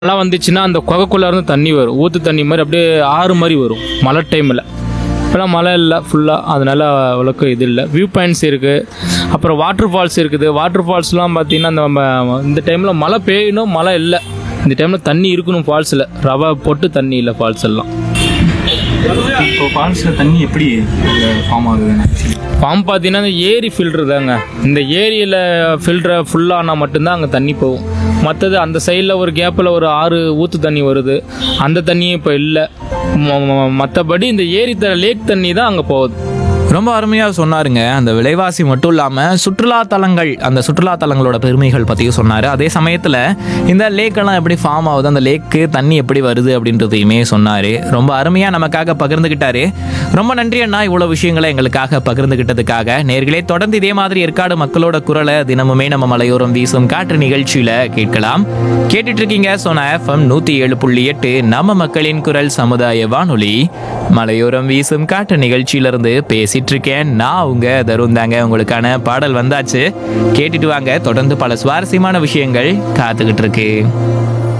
மழை வந்துச்சுன்னா அந்த குகைக்குள்ள இருந்து தண்ணி வரும் ஊத்து தண்ணி மாதிரி அப்படியே ஆறு மாதிரி வரும் மழை டைமில் இப்போலாம் மழை இல்லை ஃபுல்லாக அதனால அவ்வளோக்கு இது இல்லை வியூ பாயிண்ட்ஸ் இருக்குது அப்புறம் வாட்டர் ஃபால்ஸ் இருக்குது வாட்டர் ஃபால்ஸ்லாம் பார்த்தீங்கன்னா இந்த நம்ம இந்த டைமில் மழை பெய்யணும் மழை இல்லை இந்த டைமில் தண்ணி இருக்கணும் ஃபால்ஸில் ரவை போட்டு தண்ணி இல்லை ஃபால்ஸ் எல்லாம் இப்போ ஃபால்ஸில் தண்ணி எப்படி ஃபார்ம் ஆகுதுன்னு ஆக்சுவலி ஃபார்ம் பார்த்தீங்கன்னா இந்த ஏரி ஃபில்ட்ரு தாங்க இந்த ஏரியில் ஃபில்டரை ஃபுல்லானா மட்டும்தான் அங்கே தண்ணி போகும் மற்றது அந்த சைடில் ஒரு கேப்பில் ஒரு ஆறு ஊற்று தண்ணி வருது அந்த தண்ணியும் இப்போ இல்லை மற்றபடி இந்த ஏரி த லேக் தண்ணி தான் அங்கே போகுது ரொம்ப அருமையாக சொன்னாருங்க அந்த விலைவாசி மட்டும் இல்லாமல் சுற்றுலா தலங்கள் அந்த சுற்றுலா தலங்களோட பெருமைகள் பற்றியும் சொன்னார் அதே சமயத்தில் இந்த லேக்கெல்லாம் எப்படி ஃபார்ம் ஆகுது அந்த லேக்கு தண்ணி எப்படி வருது அப்படின்றதையுமே சொன்னார் ரொம்ப அருமையாக நமக்காக பகிர்ந்துக்கிட்டாரு ரொம்ப நன்றி அண்ணா இவ்வளோ விஷயங்களை எங்களுக்காக பகிர்ந்துக்கிட்டதுக்காக நேர்களே தொடர்ந்து இதே மாதிரி ஏற்காடு மக்களோட குரலை தினமுமே நம்ம மலையோரம் வீசும் காற்று நிகழ்ச்சியில் கேட்கலாம் கேட்டுட்டு இருக்கீங்க சோனா எஃப்எம் நூற்றி ஏழு புள்ளி எட்டு நம்ம மக்களின் குரல் சமுதாய வானொலி மலையோரம் வீசும் காற்று நிகழ்ச்சியிலிருந்து பேசிட்டு இருக்கேன் நான் உங்க தருண் தாங்க உங்களுக்கான பாடல் வந்தாச்சு கேட்டுட்டு வாங்க தொடர்ந்து பல சுவாரஸ்யமான விஷயங்கள் காத்துக்கிட்டு இருக்கு